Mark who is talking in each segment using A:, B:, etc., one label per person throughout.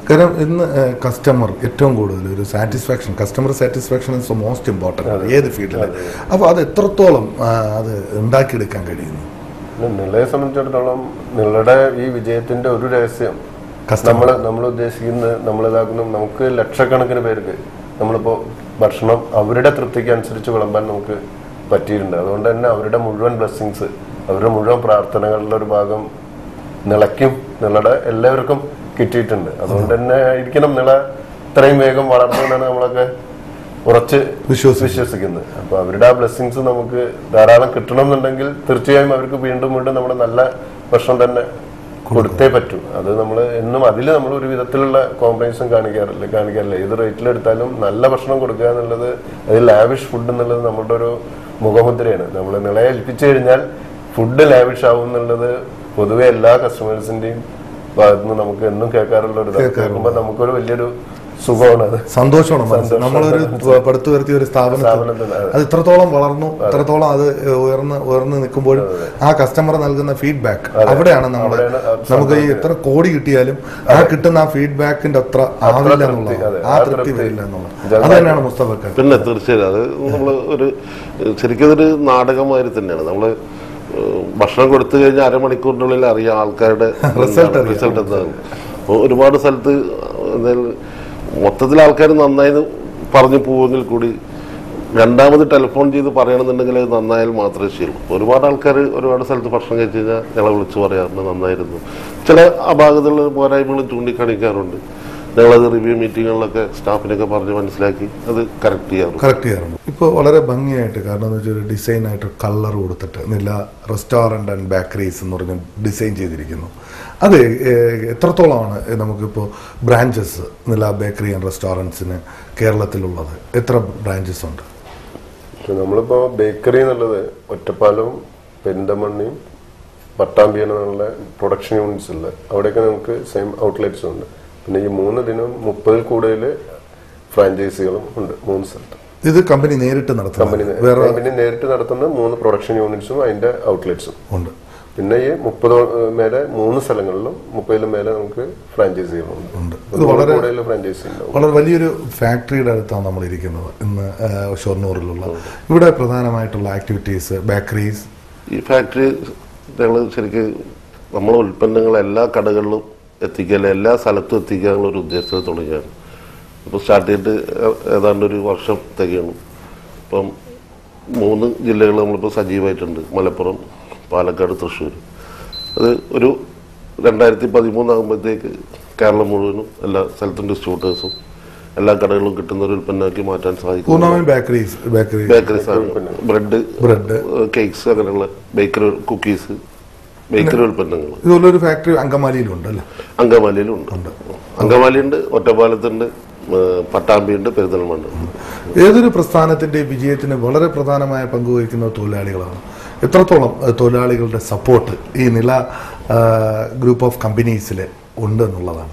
A: കാരണം ഇന്ന് കസ്റ്റമർ ഏറ്റവും കൂടുതൽ ഒരു satisfaction customer satisfaction is most important ഏത് ഫീൽഡിലും അപ്പോൾ അത് എത്രത്തോളം ആ, അത് ഉണ്ടാക്കിയെടുക്കാൻ കഴിയുന്നു
B: പിന്നെ നിളയെ സംബന്ധിച്ചിടത്തോളം നിങ്ങളുടെ ഈ വിജയത്തിന്റെ ഒരു രഹസ്യം
A: Customer.
B: നമ്മൾ നമ്മൾ ഉദ്ദേശിക്കുന്ന നമ്മൾ ഇതാക്കുന്ന നമുക്ക് ലക്ഷക്കണക്കിന് പേർക്ക് നമ്മളിപ്പോ ഭക്ഷണം അവരുടെ തൃപ്തിക്ക് അനുസരിച്ച് വിളമ്പാൻ നമുക്ക് പറ്റിയിട്ടുണ്ട് അതുകൊണ്ട് തന്നെ അവരുടെ മുഴുവൻ ബ്ലെസ്സിങ്സ് അവരുടെ മുഴുവൻ പ്രാർത്ഥനകളുടെ ഒരു ഭാഗം നിളയ്ക്കും നിളയുടെ എല്ലാവർക്കും കിട്ടിയിട്ടുണ്ട് അതുകൊണ്ട് തന്നെ ആയിരിക്കണം നിള ഇത്രയും വേഗം വളർന്നു എന്നാണ് നമ്മളൊക്കെ ഉറച്ച്
A: വിശ്വസിക്കുന്നു.
B: വിശ്വസിക്കുന്നത് അപ്പൊ അവരുടെ ആ ബ്ലെസ്സിങ്സ് നമുക്ക് ധാരാളം കിട്ടണം എന്നുണ്ടെങ്കിൽ തീർച്ചയായും അവർക്ക് വീണ്ടും വീണ്ടും നമ്മുടെ നല്ല ഭക്ഷണം തന്നെ കൊടുത്തേ പറ്റൂ അത് നമ്മൾ എന്നും അതിൽ നമ്മൾ ഒരു വിധത്തിലുള്ള കോംപ്രമൈസും കാണിക്കാറില്ല കാണിക്കാറില്ല ഏത് റേറ്റിലെടുത്താലും നല്ല ഭക്ഷണം കൊടുക്കുക എന്നുള്ളത് അത് ലാവിഷ് ഫുഡ് എന്നുള്ളത് നമ്മുടെ ഒരു മുഖമുദ്രയാണ് നമ്മൾ നിളയെ ഏൽപ്പിച്ചു കഴിഞ്ഞാൽ ഫുഡ് ലാവിഷ് ആവും എന്നുള്ളത് പൊതുവെ എല്ലാ കസ്റ്റമേഴ്സിന്റെയും ഭാഗത്തുനിന്ന് നമുക്ക് എന്നും കേൾക്കാറുള്ള ഒരു ഇതാണ്. കേൾക്കുമ്പോൾ നമുക്കൊരു വലിയൊരു സുഖമാണ് അത്
A: സന്തോഷമാണ് മനസ്സിൽ നമ്മളൊരു പടുത്തു വരുത്തിയ ഒരു സ്ഥാപനത്തിൽ
B: സ്ഥാപനത്തിന് അതെ.
A: അത് ഇത്രത്തോളം വളർന്നു ഇത്രത്തോളം അത് ഉയർന്ന് ഉയർന്ന് നിൽക്കുമ്പോഴും ആ കസ്റ്റമർ നൽകുന്ന ഫീഡ്ബാക്ക് അവിടെയാണ് നമ്മൾ
B: അവിടെയാണ് അത്
A: നമുക്ക് ഈ എത്ര കോടി കിട്ടിയാലും ആ കിട്ടുന്ന ആ ഫീഡ്ബാക്കിന്റെ അത്ര ആവില്ല എന്നുള്ളത്
B: അതെ,
A: ആ
B: ആ
A: തൃപ്തി
B: തൃപ്തി.
A: വരില്ല എന്നുള്ളത് അത് തന്നെയാണ് മുസ്തഫക്ക്
C: പിന്നെ തീർച്ചയായും അത് നമ്മൾ ഒരു ശരിക്കും അതൊരു നാടകമാതിരി തന്നെയാണ് നമ്മൾ ഭക്ഷണം കൊടുത്തു കഴിഞ്ഞാൽ അരമണിക്കൂറിനുള്ളിൽ അറിയാം ആൾക്കാരുടെ
A: Result അറിയാം.
C: റിസൾട്ട് എന്താണ് അപ്പോൾ ഒരുപാട് സ്ഥലത്ത് എന്തായാലും മൊത്തത്തിൽ ആൾക്കാർ നന്നായി പറഞ്ഞു പോവെങ്കിൽ കൂടി രണ്ടാമത് ടെലിഫോൺ ചെയ്ത് പറയണമെന്നുണ്ടെങ്കിൽ അത് നന്നായാൽ മാത്രമേ ശരിയുള്ളൂ ഒരുപാട് ആൾക്കാർ ഒരുപാട് സ്ഥലത്ത് ഭക്ഷണം കഴിച്ചു കഴിഞ്ഞാൽ ഞങ്ങളെ വിളിച്ച് പറയാറുണ്ട് നന്നായിരുന്നു ചില അപാകതകളും പോരായ്മകളും ചൂണ്ടിക്കാണിക്കാറുണ്ട് ഞങ്ങളത് റിവ്യൂ മീറ്റിങ്ങുകളിലൊക്കെ സ്റ്റാഫിനൊക്കെ പറഞ്ഞ് മനസ്സിലാക്കി അത് കറക്റ്റ് ചെയ്യാറുണ്ട്
A: കറക്റ്റ് ചെയ്യാറുണ്ട് ഇപ്പോൾ വളരെ ഭംഗിയായിട്ട് കാരണം എന്ന് വെച്ചാൽ ഒരു ഡിസൈനായിട്ട് കളർ കൊടുത്തിട്ട് നില റെസ്റ്റോറൻറ്റ് ആൻഡ് ബേക്കറീസ് എന്ന് പറഞ്ഞ് ഡിസൈൻ ചെയ്തിരിക്കുന്നു അത് ഏഹ്, എത്രത്തോളമാണ് നമുക്കിപ്പോൾ ബ്രാഞ്ചസ് നില ബേക്കറി ആൻഡ് റെസ്റ്റോറൻറ്റ്സിന് കേരളത്തിലുള്ളത് എത്ര ബ്രാഞ്ചസ് ഉണ്ട്
B: പക്ഷെ നമ്മളിപ്പോ ബേക്കറി എന്നുള്ളത് ഒറ്റപ്പാലവും പെരിന്തമണ്ണയും പട്ടാമ്പിയാണ് എന്നുള്ള പ്രൊഡക്ഷൻ യൂണിറ്റ്സ് ഉള്ളത് അവിടെയൊക്കെ നമുക്ക് സെയിം ഔട്ട്ലെറ്റ്സ് ഉണ്ട് പിന്നെ ഈ മൂന്ന് ദിനം മുപ്പതിൽ കൂടുതൽ ഫ്രാഞ്ചൈസികളും ഉണ്ട് മൂന്ന് സ്ഥലത്ത്
A: ഇത് കമ്പനി നേരിട്ട്
B: കമ്പനി
A: നടത്തുന്നത് വേറെ
B: കമ്പനി നേരിട്ട് നടത്തുന്ന മൂന്ന് പ്രൊഡക്ഷൻ യൂണിറ്റ്സും അതിന്റെ ഔട്ട്ലെറ്റ്സും
A: ഉണ്ട്
B: പിന്നെ ഈ മുപ്പത് മേലെ മൂന്ന് സ്ഥലങ്ങളിലും മുപ്പതിലും മേലെ നമുക്ക് ഫ്രാഞ്ചൈസികളുണ്ട്
A: ഉണ്ട്. ഇത് വളരെ-
B: കൂടുതൽ ഫ്രാഞ്ചൈസി ഉണ്ടാവും
A: വളരെ വലിയൊരു ഫാക്ടറിയുടെ അടുത്താണ് നമ്മൾ ഇരിക്കുന്നത് ഇന്ന് ഏഹ്, ഷൊർണൂറിലുള്ള ഇവിടെ പ്രധാനമായിട്ടുള്ള ആക്ടിവിറ്റീസ് ബേക്കറീസ്
C: ഈ ഫാക്ടറി ഞങ്ങൾ ശരിക്കും നമ്മളെ ഉൽപ്പന്നങ്ങൾ എല്ലാ കടകളിലും എത്തിക്കുക എല്ലാ സ്ഥലത്തും എത്തിക്കുക എന്നുള്ള ഒരു ഉദ്ദേശത്തിൽ തുടങ്ങിയാണ് ഇപ്പോൾ സ്റ്റാർട്ട് ചെയ്തിട്ട് ഏ- ഏതാണ്ട് ഒരു വർഷം തികയണം ഇപ്പം മൂന്ന് ജില്ലകൾ നമ്മളിപ്പോൾ സജീവമായിട്ടുണ്ട് മലപ്പുറം പാലക്കാട് തൃശ്ശൂർ അത് ഒരു രണ്ടായിരത്തി പതിമൂന്നാകുമ്പോഴത്തേക്ക് കേരളം മുഴുവനും എല്ലാ സ്ഥലത്തും ഡിസ്ട്രിബ്യൂട്ടേഴ്സും എല്ലാ കടകളിലും കിട്ടുന്ന ഒരു ഉൽപ്പന്നമാക്കി മാറ്റാൻ സാധിക്കും
A: പൂർണ്ണമായും ബേക്കറീസ് ബേക്കറി
C: ബേക്കറി സാധനം ബ്രെഡ്
A: ബ്രെഡ്
C: കേക്ക്സ് അങ്ങനെയുള്ള ബേക്കറി കുക്കീസ് ബേക്കറി ഉൽപ്പന്നങ്ങൾ
A: ഇതുപോലെ ഒരു ഫാക്ടറി അങ്കമാലിയിലുണ്ട് അല്ലേ
C: അങ്കമാലിയിലും ഉണ്ട് അങ്കമാലിയുണ്ട് ഒറ്റപ്പാലത്തുണ്ട് ഏഹ് പട്ടാമ്പിയുണ്ട് പെരുന്തൽമണ്ണ
A: ഏതൊരു പ്രസ്ഥാനത്തിന്റെ വിജയത്തിന് വളരെ പ്രധാനമായ പങ്ക് വഹിക്കുന്ന തൊഴിലാളികളാണ് എത്രത്തോളം ഏഹ്, തൊഴിലാളികളുടെ സപ്പോർട്ട് ഈ നില ഗ്രൂപ്പ് ഓഫ് കമ്പനീസിൽ ഉണ്ട് എന്നുള്ളതാണ്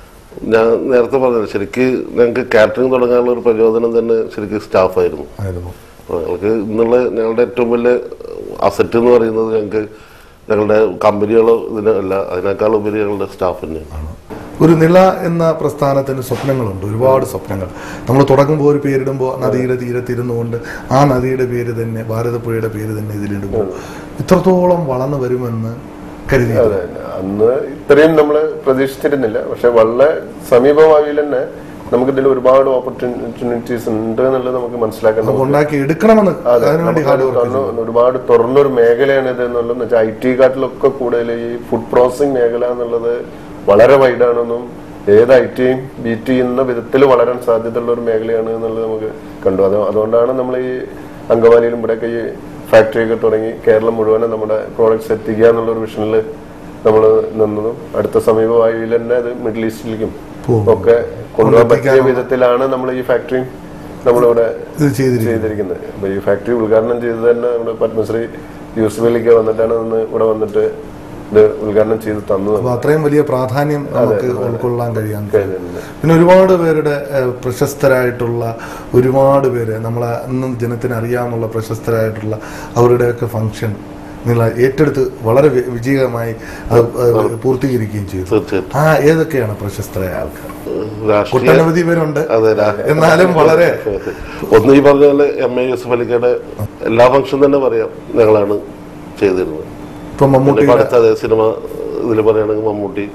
C: ഞാൻ നേരത്തെ പറഞ്ഞത് ശരിക്ക് ഞങ്ങൾക്ക് കാറ്ററിംഗ് തുടങ്ങാനുള്ള ഒരു പ്രചോദനം തന്നെ ശരിക്കും സ്റ്റാഫായിരുന്നു
A: ആയിരുന്നു
C: അപ്പോൾ ഞങ്ങൾക്ക് ഇന്നുള്ള ഞങ്ങളുടെ ഏറ്റവും വലിയ അസറ്റ് എന്ന് പറയുന്നത് ഞങ്ങൾക്ക് ഞങ്ങളുടെ കമ്പനികളോ ഇതിനല്ല അതിനേക്കാൾ ഉപരി ഞങ്ങളുടെ സ്റ്റാഫ് തന്നെയാണ്
A: ഒരു നില എന്ന പ്രസ്ഥാനത്തിന് സ്വപ്നങ്ങളുണ്ട് ഒരുപാട് സ്വപ്നങ്ങൾ നമ്മൾ തുടങ്ങുമ്പോൾ ഒരു പേരിടുമ്പോൾ നദിയുടെ തീരത്തിരുന്നുകൊണ്ട് ആ നദിയുടെ പേര് തന്നെ ഭാരതപ്പുഴയുടെ പേര് തന്നെ ഇതിലിടുമ്പോൾ ഇത്രത്തോളം വളർന്നു വരുമെന്ന് കരുതി
B: അതെ അന്ന് ഇത്രയും നമ്മൾ പ്രതീക്ഷിച്ചിരുന്നില്ല പക്ഷെ വളരെ സമീപഭാവിയിൽ തന്നെ നമുക്ക് ഇതിൽ ഒരുപാട് ഓപ്പർച്യൂണിറ്റീസ് ഉണ്ട് എന്നുള്ളത് നമുക്ക് മനസ്സിലാക്കാൻ
A: നമുക്ക്
B: നമുക്ക്
A: ഉണ്ടാക്കി എടുക്കണമെന്ന്
B: അതെ
A: അതിനുവേണ്ടി
B: നമുക്ക്
A: ഹാർഡ്
B: അത്
A: വർക്ക്
B: തുറന്ന് ഒരുപാട് തുറന്നൊരു മേഖലയാണ് ഇത് എന്നുള്ളത് വെച്ചാൽ ഐ ടി കാട്ടിലൊക്കെ കൂടുതൽ ഈ ഫുഡ് പ്രോസസിങ് മേഖല എന്നുള്ളത് വളരെ വൈഡാണെന്നും ഏത് ഐ ടിയും ബീറ്റ് ചെയ്യുന്ന വിധത്തിൽ വളരാൻ സാധ്യതയുള്ള ഒരു മേഖലയാണ് എന്നുള്ളത് നമുക്ക് കണ്ടു അത് അതുകൊണ്ടാണ് നമ്മൾ ഈ അങ്കമാലിയിലും ഇവിടെയൊക്കെ ഈ ഫാക്ടറി ഒക്കെ തുടങ്ങി കേരളം മുഴുവനും നമ്മുടെ പ്രോഡക്ട്സ് എത്തിക്കുക എന്നുള്ള ഒരു വിഷനിൽ നമ്മൾ നിന്നതും അടുത്ത സമീപഭാവിയിൽ തന്നെ അത് മിഡിൽ ഈസ്റ്റിലേക്കും
A: പോകും.
B: ഒക്കെ കൊണ്ടുപോകാൻ പറ്റിയ വിധത്തിലാണ് നമ്മൾ ഈ ഫാക്ടറിയും നമ്മളിവിടെ
A: ഇത് ചെയ്തിരിക്കുന്നത്
B: ചെയ്തിരിക്കുന്നത് അപ്പൊ ഈ ഫാക്ടറി ഉദ്ഘാടനം ചെയ്തത് തന്നെ നമ്മുടെ പത്മശ്രീ യൂസഫ് അലിക്ക് വന്നിട്ടാണ് ഇന്ന് ഇവിടെ വന്നിട്ട് ഇത് ഉദ്ഘാടനം ചെയ്ത് തന്നത്
A: അപ്പൊ അത്രയും വലിയ പ്രാധാന്യം നമുക്ക് ഉൾക്കൊള്ളാൻ കഴിയാൻ
B: കഴിഞ്ഞിട്ടുണ്ട്.
A: പിന്നെ ഒരുപാട് പേരുടെ ഏഹ്, പ്രശസ്തരായിട്ടുള്ള ഒരുപാട് പേര് നമ്മളെ ഇന്നും ജനത്തിന് അറിയാവുന്ന പ്രശസ്തരായിട്ടുള്ള അവരുടെയൊക്കെ ഫംഗ്ഷൻ നിങ്ങൾ ഏറ്റെടുത്ത് വളരെ വി- വിജയകരമായി അത് അത് പൂർത്തീകരിക്കുകയും ചെയ്തു
C: തീർച്ചയായിട്ടും
A: ആ ഏതൊക്കെയാണ് പ്രശസ്തരായ ആൾക്കാർ
C: രാഷ്ട്രീയ
A: ഒട്ടനവധി പേരുണ്ട്
C: അതെ രാ-
A: എന്നാലും വളരെ
C: ഒന്ന് ഈ പറഞ്ഞ പോലെ എം എ യൂസഫ് അലിക്കയുടെ എല്ലാ ഫംഗ്ഷൻ തന്നെ പറയാം ഞങ്ങളാണ് ചെയ്തിരുന്നത്
A: ഇപ്പൊ
C: പിന്നെ
A: മമ്മൂട്ടി
C: ഇപ്പൊ അടുത്ത അതേ സിനിമ ഇതിൽ പറയുകയാണെങ്കിൽ മമ്മൂട്ടി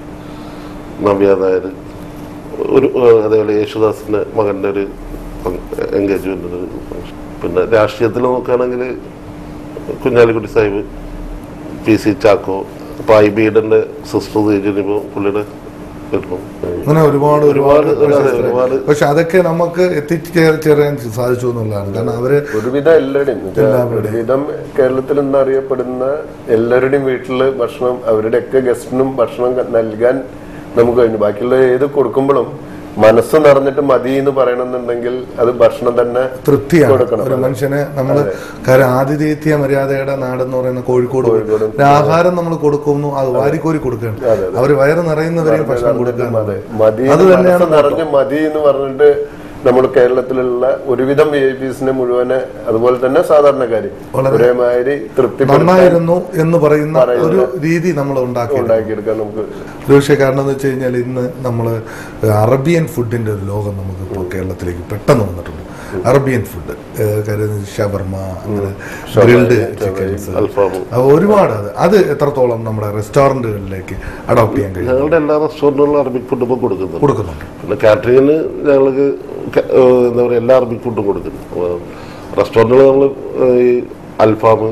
C: നവ്യ നായർ ഒരു ഏഹ്, അതേപോലെ യേശുദാസിന്റെ മകന്റെ ഒരു എൻഗേജ്മെന്റ് ഒരു ഫംഗ്ഷൻ പിന്നെ രാഷ്ട്രീയത്തിൽ നോക്കുകയാണെങ്കിൽ കുഞ്ഞാലിക്കുട്ടി സാഹിബ് പി സി ചാക്കോ ഇപ്പൊ ഐ ബിയുടെ സിസ്റ്റർ തേജിനിപ്പോ പുള്ളിയുടെ വരുന്നു
A: അങ്ങനെ ഒരുപാട് ഒരുപാട്
C: ഒരുപാട് അതെ,
A: പ്രശസ്തരായ-
C: ഒരുപാട്
A: പക്ഷെ അതൊക്കെ നമുക്ക് എത്തിച്ചേരാൻ സാധിച്ചു എന്നുള്ളതാണ് കാരണം അവര്
B: ഒരുവിധം എല്ലാവരുടെയും എന്ന് വെച്ചാൽ ഒരുവിധം കേരളത്തിൽ ഇന്ന് അറിയപ്പെടുന്ന എല്ലാവരുടെയും വീട്ടില് ഭക്ഷണം അവരുടെയൊക്കെ ഗസ്റ്റിനും ഭക്ഷണം ക- നൽകാൻ നമുക്ക് കഴിഞ്ഞു ബാക്കിയുള്ള ഏത് കൊടുക്കുമ്പോഴും മനസ്സ് നിറഞ്ഞിട്ട് മതി എന്ന് പറയണമെന്നുണ്ടെങ്കിൽ അത് ഭക്ഷണം തന്നെ
A: തൃപ്തിയാണ്
B: കൊടുക്കണം.
A: ഒരു മനുഷ്യനെ നമ്മൾ കാര്യം ആതിഥേയത്യ മര്യാദയുടെ നാടെന്ന് പറയുന്ന കോഴിക്കോട്
B: കോഴിക്കോട്.
A: ഒരു ആഹാരം നമ്മൾ കൊടുക്കുന്നു അത് വാരിക്കോരി കൊടുക്കുകയാണ് അവര് വയറ് നിറയുന്നവരെയും ഭക്ഷണം കൊടുക്കുകയാണ്
B: അതെ മതി
A: അത്
B: എന്ന്
A: തന്നെയാണ്
B: മനസ്സ് നിറഞ്ഞ് മതി എന്ന് പറഞ്ഞിട്ട് നമ്മൾ കേരളത്തിലുള്ള ഒരുവിധം വി ഐ പീസിനെ മുഴുവനെ അതുപോലെ തന്നെ സാധാരണക്കാര് ഒരേമാതിരി തൃപ്തിപ്പെടുത്താൻ
A: നന്നായിരുന്നു എന്ന് പറയുന്ന ഒരു രീതി നമ്മൾ ഉണ്ടാക്കി
B: ഉണ്ടാക്കിയെടുക്കാൻ നമുക്ക്
A: ഒരുപക്ഷെ കാരണം എന്ന് വെച്ച് കഴിഞ്ഞാൽ ഇന്ന് നമ്മൾ അറബിയൻ ഫുഡിന്റെ ഒരു ലോകം നമുക്ക് ഇപ്പോൾ കേരളത്തിലേക്ക് പെട്ടെന്ന് വന്നിട്ടുണ്ട് അറബിയൻ ഫുഡ് കാര്യം ഷവർമ അങ്ങനെ ഗ്രിൽഡ് ചിക്കൻസ്
C: അൽഫാം
A: ഒരുപാട് അത് അത് എത്രത്തോളം നമ്മുടെ റെസ്റ്റോറന്റുകളിലേക്ക് അഡോപ്റ്റ് ചെയ്യാൻ കഴിയും
C: ഞങ്ങളുടെ എല്ലാ റെസ്റ്റോറൻറ്റുകളിലും അറബിക് ഫുഡ് ഇപ്പോൾ കൊടുക്കുന്നുണ്ട്
A: കൊടുക്കുന്നുണ്ട്
C: പിന്നെ കാറ്ററിങ്ങിന് ഞങ്ങൾക്ക് ക- ഏഹ് എന്താ പറയുക എല്ലാ അറബിക് ഫുഡും കൊടുക്കുന്നു റെസ്റ്റോറൻറ്റുകൾ നമ്മൾ ഈ അൽഫാം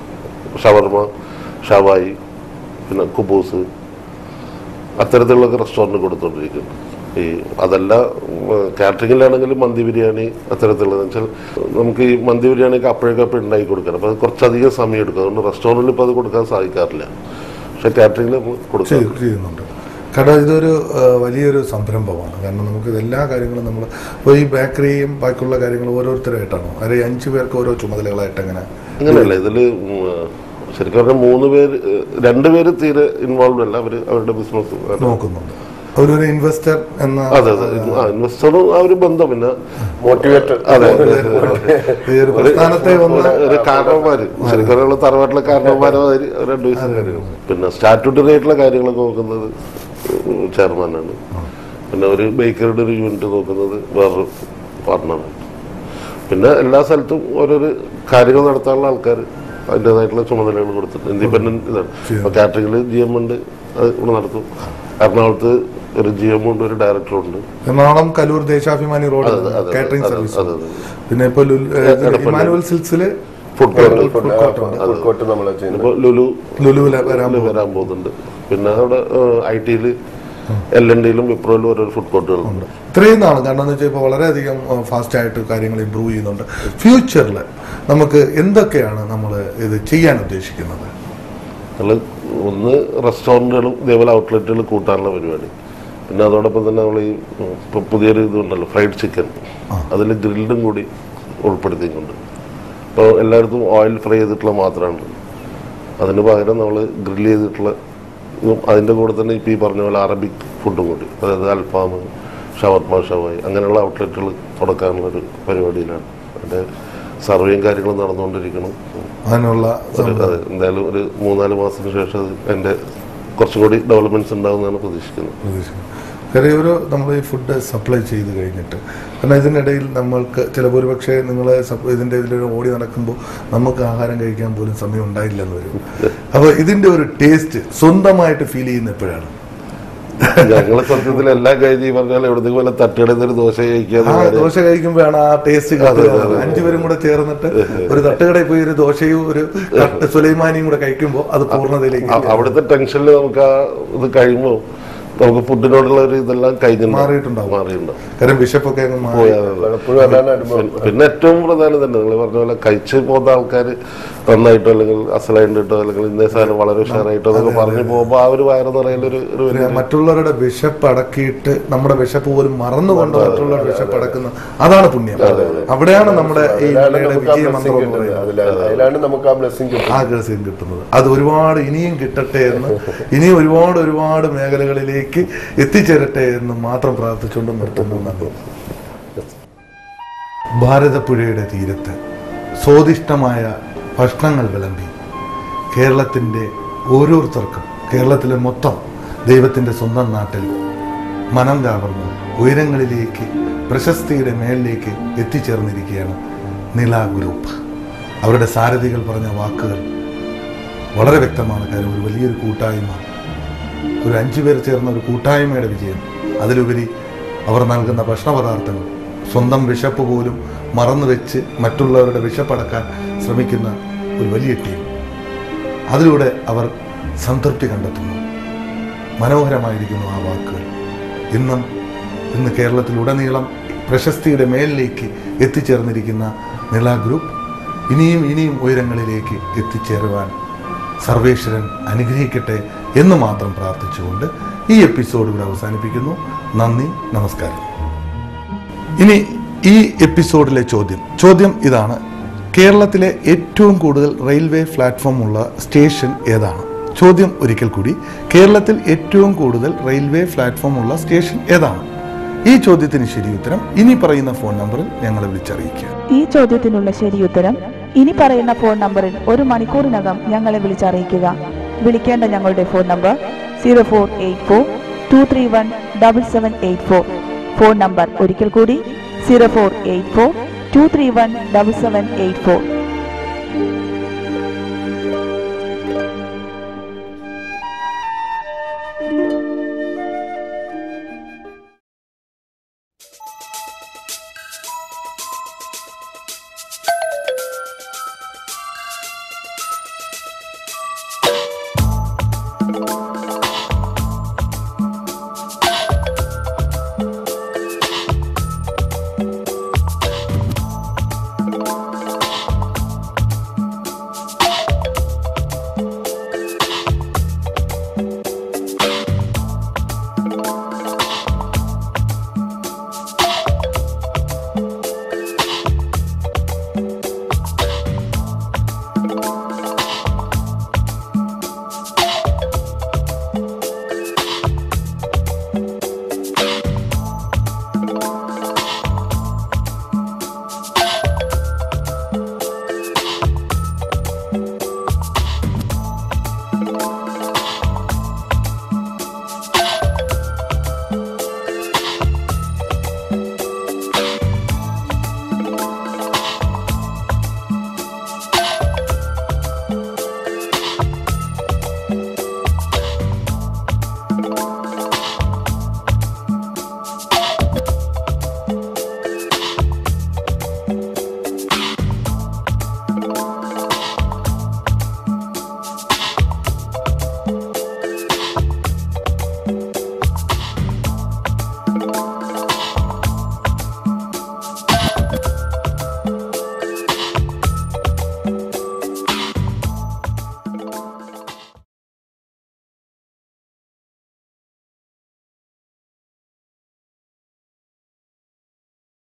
C: ഷവർമ ഷവായി പിന്നെ കുബൂസ് അത്തരത്തിലുള്ളൊക്കെ റെസ്റ്റോറൻറ്റ് കൊടുത്തുകൊണ്ടിരിക്കുന്നു ഈ അതല്ല കാറ്ററിങ്ങിലാണെങ്കിലും മന്തി ബിരിയാണി അത്തരത്തിലുള്ളത് വെച്ചാൽ നമുക്ക് ഈ മന്തി ബിരിയാണിക്ക് അപ്പോഴേക്കപ്പോൾ ഉണ്ടാക്കി കൊടുക്കണം അപ്പോൾ അത് കുറച്ചധികം സമയം എടുക്കും അതുകൊണ്ട് റെസ്റ്റോറൻറ്റിൽ ഇപ്പോൾ അത് കൊടുക്കാൻ സാധിക്കാറില്ല പക്ഷെ കാറ്ററിങ്ങിൽ നമ്മൾ കൊടുക്കാം
A: ചെയ്തു- ചെയ്യുന്നുണ്ട് കാരണം ഇതൊരു ആ, വലിയൊരു സംരംഭമാണ് കാരണം നമുക്ക് ഇത് എല്ലാ കാര്യങ്ങളും നമ്മൾ ഇപ്പോൾ ഈ ബേക്കറിയും ബാക്കിയുള്ള കാര്യങ്ങളും ഓരോരുത്തരായിട്ടാണോ അല്ലെ അഞ്ചു പേർക്ക് ഓരോ ചുമതലകളായിട്ട് എങ്ങനെ
C: അങ്ങനെയല്ല ഇതില് ഉം, ശരിക്കും പറഞ്ഞാൽ മൂന്ന് പേര് ഏഹ്, രണ്ട് പേര് തീരെ ഇൻവോൾവ് അല്ല അവര് അവരുടെ ബിസിനസ്
A: നോക്കുന്നുണ്ട് അവരൊരു ഇൻവെസ്റ്റർ എന്ന
C: അതെ അതെ ആ ഇൻവെസ്റ്ററും ആ ഒരു ബന്ധം പിന്നെ
B: മോട്ടിവേറ്റഡ്
C: അതെ
A: ഈ ഒരു പ്രസ്ഥാനത്തെ ഒന്ന്
C: ഒരു കാരണവന്മാര് ശരിക്കും പറഞ്ഞാൽ തറവാട്ടിലെ കാരണവന്മാരെ രണ്ട് വയസ്സും കാര്യങ്ങൾ പിന്നെ സ്റ്റാറ്റ്യൂട്ടറി ആയിട്ടുള്ള കാര്യങ്ങളൊക്കെ നോക്കുന്നത് ചെയർമാനാണ് പിന്നെ ഒരു ബേക്കറിയുടെ ഒരു യൂണിറ്റ് നോക്കുന്നത് വേറൊരു പാർട്ണറാണ് പിന്നെ എല്ലാ സ്ഥലത്തും ഓരോരോ കാര്യങ്ങൾ നടത്താനുള്ള ആൾക്കാർ അതിൻ്റെതായിട്ടുള്ള ചുമതലകൾ കൊടുത്തിട്ടുണ്ട് ഇൻഡിപെൻഡന്റ് ഇതാണ് ഇപ്പൊ കാറ്ററിംഗിൽ ജി എം ഉണ്ട് അത് ഇവിടെ നടത്തും എറണാകുളത്ത് ഒരു ജി എം ഉണ്ട് ഒരു ഡയറക്ടറും ഉണ്ട്
A: എറണാകുളം കലൂർ ദേശാഭിമാനി റോഡ് കാറ്ററിംഗ്
C: അതെ,
A: സർവീസ്
C: അതെ, അതെ.
A: പിന്നെ ഇപ്പൊ ലുൽ- ഇതില് ഇമാനുവൽ സിൽസില്
C: ഫുഡ് കോർട്ട്
A: ഫുഡ് കോർട്ട് ഉണ്ട്
B: ഫുഡ് കോർട്ട് നമ്മൾ ചെയ്യുന്നത്
C: ഇപ്പോൾ ലുലു
A: ലുലുവില് വരാൻ
C: ലുലു വരാൻ പോകുന്നുണ്ട് പിന്നെ അവിടെ ഐ ടിയിൽ എൽ എൻ ഡിയിലും വിപ്രോയിലും ഓരോ ഫുഡ് കോർട്ടുകളുണ്ട്
A: ഇത്രയും നാൾ കാരണം എന്ന് വെച്ചാൽ ഇപ്പോൾ വളരെയധികം ഫാസ്റ്റ് ആയിട്ട് കാര്യങ്ങൾ ഇമ്പ്രൂവ് ചെയ്യുന്നുണ്ട് ഫ്യൂച്ചറിൽ നമുക്ക് എന്തൊക്കെയാണ് നമ്മൾ ഇത് ചെയ്യാൻ ഉദ്ദേശിക്കുന്നത്
C: നമ്മൾ ഒന്ന് റെസ്റ്റോറൻറ്റുകളും ഇതേപോലെ ഔട്ട്ലെറ്റുകൾ കൂട്ടാനുള്ള പരിപാടി പിന്നെ അതോടൊപ്പം തന്നെ നമ്മൾ ഈ ഉം, ഇപ്പൊ പുതിയൊരു ഇതുണ്ടല്ലോ ഫ്രൈഡ് ചിക്കൻ അതിൽ ഗ്രിൽഡും കൂടി ഉൾപ്പെടുത്തിയിട്ടുണ്ട് ഇപ്പോൾ എല്ലായിടത്തും ഓയിൽ ഫ്രൈ ചെയ്തിട്ടുള്ള മാത്രമാണ് അതിന് പകരം നമ്മൾ ഗ്രിൽ ചെയ്തിട്ടുള്ള ഇതും അതിൻ്റെ കൂടെ തന്നെ ഇപ്പോൾ ഈ പറഞ്ഞ പോലെ അറബിക് ഫുഡും കൂടി അതായത് അൽഫാം ഷവർമ ഷവായി അങ്ങനെയുള്ള ഔട്ട്ലെറ്റുകൾ തുടക്കാനുള്ള ഒരു പരിപാടിയിലാണ് അതിൻ്റെ സർവേയും കാര്യങ്ങളും നടന്നുകൊണ്ടിരിക്കണം
A: അതിനുള്ള
C: ഒരു അതെ എന്തായാലും ഒരു മൂന്നാല് മാസത്തിന് ശേഷം അത് അതിന്റെ കുറച്ചും കൂടി ഡെവലപ്മെന്റ്സ് ഉണ്ടാവുമെന്നാണ് പ്രതീക്ഷിക്കുന്നത്
A: പ്രതീക്ഷിക്കുന്നത് കാര്യം ഒരു നമ്മൾ ഈ ഫുഡ് സപ്ലൈ ചെയ്ത് കഴിഞ്ഞിട്ട് കാരണം ഇതിനിടയിൽ നമ്മൾക്ക് ചിലപ്പോൾ ഒരു പക്ഷേ നിങ്ങൾ ഇതിൻ്റെ ഇതിലൊരു ഓടി നടക്കുമ്പോൾ നമുക്ക് ആഹാരം കഴിക്കാൻ പോലും സമയം ഉണ്ടായില്ലെന്ന് വരും അപ്പോൾ ഇതിൻ്റെ ഒരു ടേസ്റ്റ് സ്വന്തമായിട്ട് ഫീൽ ചെയ്യുന്ന എപ്പോഴാണ്
C: ഞങ്ങളെ സത്യത്തിൽ എല്ലാം കഴിഞ്ഞ് ഈ പറഞ്ഞാൽ എവിടത്തേക്ക് പോലെ തട്ടിടന്ന് ഒരു ദോശ കഴിക്കാന്ന്
A: ആ
C: കാര്യം
A: ദോശ കഴിക്കുമ്പോഴാണ് ആ ടേസ്റ്റ് കിട്ടുന്നത് അഞ്ചുപേരും കൂടെ ചേർന്നിട്ട് ഒരു തട്ടുകടയിൽ പോയി ഒരു ദോശയും ഒരു കട്ട് സുലൈമാനിയും കൂടെ കഴിക്കുമ്പോൾ അത് പൂർണ്ണതയിലേക്ക്
C: അ- അവിടുത്തെ ടെൻഷനിൽ നമുക്ക് ആ ഇത് കഴിയുമ്പോൾ നമുക്ക് ഫുഡിനോടുള്ള ഒരു ഇതെല്ലാം കഴിഞ്ഞിട്ടുണ്ടാവും
A: മാറിയിട്ടുണ്ടാവും.
C: മാറിയിട്ടുണ്ടാവും
A: കാര്യം വിശപ്പൊക്കെ അങ്ങ് മാറി
C: പോയി അത്
B: പലപ്പോഴും അതാണ് അനുഭവം
C: പിന്നെ ഏറ്റവും പ്രധാനം തന്നെ നിങ്ങൾ പറഞ്ഞ പോലെ കഴിച്ച് പോകുന്ന ആൾക്കാർ നന്നായിട്ടോ അല്ലെങ്കിൽ അസലായിട്ടോ അല്ലെങ്കിൽ ഇന്നേ സാധനം വളരെ ഉഷാറായിട്ടോ എന്നൊക്കെ പറഞ്ഞു പോകുമ്പോൾ ആ ഒരു വയറ് നിറയിലൊരു ഒരു വലിയ
A: മറ്റുള്ളവരുടെ വിശപ്പ് അടക്കിയിട്ട് നമ്മുടെ വിശപ്പ് പോലും മറന്നുകൊണ്ട് മറ്റുള്ളവരുടെ വിശപ്പ് അടക്കുന്ന അതാണ് പുണ്യം അവിടെയാണ് നമ്മുടെ ഈ
B: അതിലാണ്
A: ഇന്ത്യയുടെ
B: നമുക്ക് ആ
A: വിജയ
B: blessing
A: മന്ത്രം എന്ന്
B: കിട്ടുന്നത്
A: പറയുന്നത്
B: അതിലാണ് അതിലാണ് നമുക്ക് ആ ബ്ലെസ്സിങ് കിട്ടുന്നത്
A: ആ ഗ്രഹസ്യം കിട്ടുന്നത് അത് ഒരുപാട് ഇനിയും കിട്ടട്ടെ എന്ന് ഇനിയും ഒരുപാട് ഒരുപാട് മേഖലകളിലേക്ക് എത്തിച്ചേരട്ടെ എന്ന് മാത്രം പ്രാർത്ഥിച്ചുകൊണ്ട് നിർത്തുന്നു നന്ദി ഭാരതപ്പുഴയുടെ തീരത്ത് സ്വാദിഷ്ടമായ ഭക്ഷണങ്ങൾ വിളമ്പി കേരളത്തിൻ്റെ ഓരോരുത്തർക്കും കേരളത്തിലെ മൊത്തം ദൈവത്തിൻ്റെ സ്വന്തം നാട്ടിൽ മനം കാവർന്ന് ഉയരങ്ങളിലേക്ക് പ്രശസ്തിയുടെ മേളിലേക്ക് എത്തിച്ചേർന്നിരിക്കുകയാണ് നില ഗ്രൂപ്പ് അവരുടെ സാരഥികൾ പറഞ്ഞ വാക്കുകൾ വളരെ വ്യക്തമാണ് കാര്യം ഒരു വലിയൊരു കൂട്ടായ്മ ഒരു അഞ്ചു പേർ ചേർന്ന ഒരു കൂട്ടായ്മയുടെ വിജയം അതിലുപരി അവർ നൽകുന്ന ഭക്ഷണപദാർത്ഥങ്ങൾ സ്വന്തം വിശപ്പ് പോലും മറന്നു വെച്ച് മറ്റുള്ളവരുടെ വിശപ്പടക്കാൻ ശ്രമിക്കുന്ന ഒരു വലിയ ടീം അതിലൂടെ അവർ സംതൃപ്തി കണ്ടെത്തുന്നു മനോഹരമായിരിക്കുന്നു ആ വാക്കുകൾ ഇന്നും ഇന്ന് കേരളത്തിലുടനീളം പ്രശസ്തിയുടെ മേലിലേക്ക് എത്തിച്ചേർന്നിരിക്കുന്ന നില ഗ്രൂപ്പ് ഇനിയും ഇനിയും ഉയരങ്ങളിലേക്ക് എത്തിച്ചേരുവാൻ സർവേശ്വരൻ അനുഗ്രഹിക്കട്ടെ എന്ന് മാത്രം പ്രാർത്ഥിച്ചുകൊണ്ട് ഈ എപ്പിസോഡ് ഇവിടെ അവസാനിപ്പിക്കുന്നു നന്ദി നമസ്കാരം ഇനി ഈ എപ്പിസോഡിലെ ചോദ്യം ചോദ്യം ഇതാണ് കേരളത്തിലെ ഏറ്റവും കൂടുതൽ റെയിൽവേ പ്ലാറ്റ്ഫോം ഉള്ള സ്റ്റേഷൻ ഏതാണ് ചോദ്യം ഒരിക്കൽ കൂടി കേരളത്തിൽ ഏറ്റവും കൂടുതൽ റെയിൽവേ പ്ലാറ്റ്ഫോം ഉള്ള സ്റ്റേഷൻ ഏതാണ് ഈ ചോദ്യത്തിന് ശരിയുത്തരം ഇനി പറയുന്ന ഫോൺ നമ്പറിൽ ഞങ്ങളെ വിളിച്ചറിയിക്കുക
D: ഈ ചോദ്യത്തിനുള്ള ശരിയുത്തരം ഇനി പറയുന്ന ഫോൺ നമ്പറിൽ ഒരു മണിക്കൂറിനകം ഞങ്ങളെ വിളിച്ചറിയിക്കുക വിളിക്കേണ്ട ഞങ്ങളുടെ phone number zero four eight four two three one double seven eight four phone number ഒരിക്കൽ കൂടി zero four eight four two three one double seven eight four